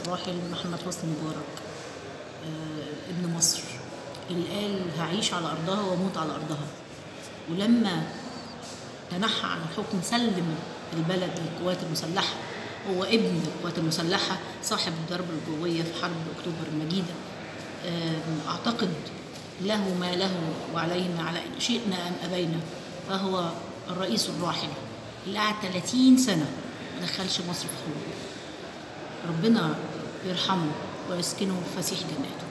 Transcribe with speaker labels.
Speaker 1: الراحل محمد حسني مبارك آه، ابن مصر اللي قال هعيش على ارضها واموت على ارضها ولما تنحى عن الحكم سلم البلد للقوات المسلحه هو ابن القوات المسلحه صاحب الضربه الجويه في حرب اكتوبر المجيده آم، اعتقد له ما له وعليه ما علينا شئنا ام ابينا فهو الرئيس الراحل اللي قعد 30 سنه ما دخلش مصر في حروب ربنا يرحمه ويسكنه فسيح جناته